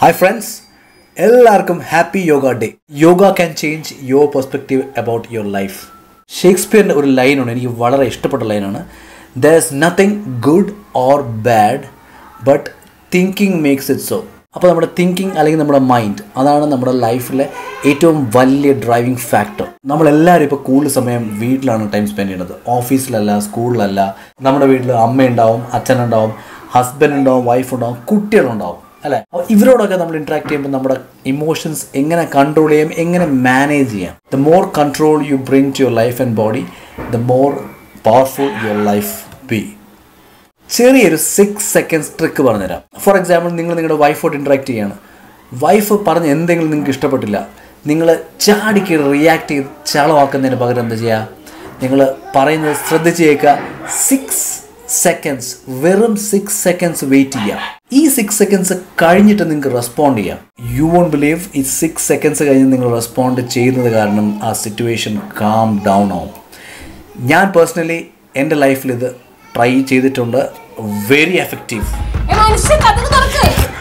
hi friends എല്ലാവർക്കും happy yoga day yoga can change your perspective about your life ഷേക്സ്പിയറിൻ്റെ ഒരു ലൈനാണ് എനിക്ക് വളരെ ഇഷ്ടപ്പെട്ട ലൈനാണ് there is nothing good or bad but thinking makes it so അപ്പോൾ നമ്മുടെ തിങ്കിങ് അല്ലെങ്കിൽ നമ്മുടെ മൈൻഡ് അതാണ് നമ്മുടെ ലൈഫിലെ ഏറ്റവും വലിയ ഡ്രൈവിംഗ് ഫാക്ടർ നമ്മളെല്ലാവരും ഇപ്പോൾ കൂടുതൽ സമയം വീട്ടിലാണ് ടൈം സ്പെൻഡ് ചെയ്യുന്നത് ഓഫീസിലല്ല സ്കൂളിലല്ല നമ്മുടെ വീട്ടിൽ അമ്മയുണ്ടാവും അച്ഛനുണ്ടാവും ഹസ്ബൻഡ് ഉണ്ടാവും വൈഫ് ഉണ്ടാവും കുട്ടികളുണ്ടാവും അല്ലേ അപ്പോൾ ഇവരോടൊക്കെ നമ്മൾ ഇൻട്രാക്ട് ചെയ്യുമ്പോൾ നമ്മുടെ ഇമോഷൻസ് എങ്ങനെ കൺട്രോൾ ചെയ്യാം എങ്ങനെ മാനേജ് ചെയ്യാം the more control you bring to your life and body the more powerful your life be ചെറിയൊരു സിക്സ് സെക്കൻഡ്സ് ട്രിക്ക് പറഞ്ഞുതരാം ഫോർ എക്സാമ്പിൾ നിങ്ങൾ നിങ്ങളുടെ വൈഫോട്ട് ഇൻട്രാക്ട് ചെയ്യാണ് വൈഫ് പറഞ്ഞ് എന്തെങ്കിലും നിങ്ങൾക്ക് ഇഷ്ടപ്പെട്ടില്ല നിങ്ങൾ ചാടിക്ക് റിയാക്ട് ചെയ്ത് ചളമാക്കുന്നതിന് പകരം എന്താ ചെയ്യുക നിങ്ങൾ പറയുന്നത് ശ്രദ്ധിച്ച് കേൾക്കുക സിക്സ് സെക്കൻഡ്സ് വെറും സിക്സ് സെക്കൻഡ്സ് വെയിറ്റ് ചെയ്യാം ഈ സിക്സ് സെക്കൻഡ്സ് കഴിഞ്ഞിട്ട് നിങ്ങൾക്ക് റെസ്പോണ്ട് ചെയ്യാം യു വോണ്ട് ബിലീവ് ഈ സിക്സ് സെക്കൻഡ്സ് കഴിഞ്ഞ് നിങ്ങൾ റെസ്പോണ്ട് ചെയ്യുന്നത് കാരണം ആ സിറ്റുവേഷൻ കാം ഡൗൺ ആവും ഞാൻ പേഴ്സണലി എൻ്റെ ലൈഫിൽ ഇത് ട്രൈ ചെയ്തിട്ടുണ്ട് വെരി എഫക്റ്റീവ് ഏ, മനുഷ്യ കഥക് തുറക്ക്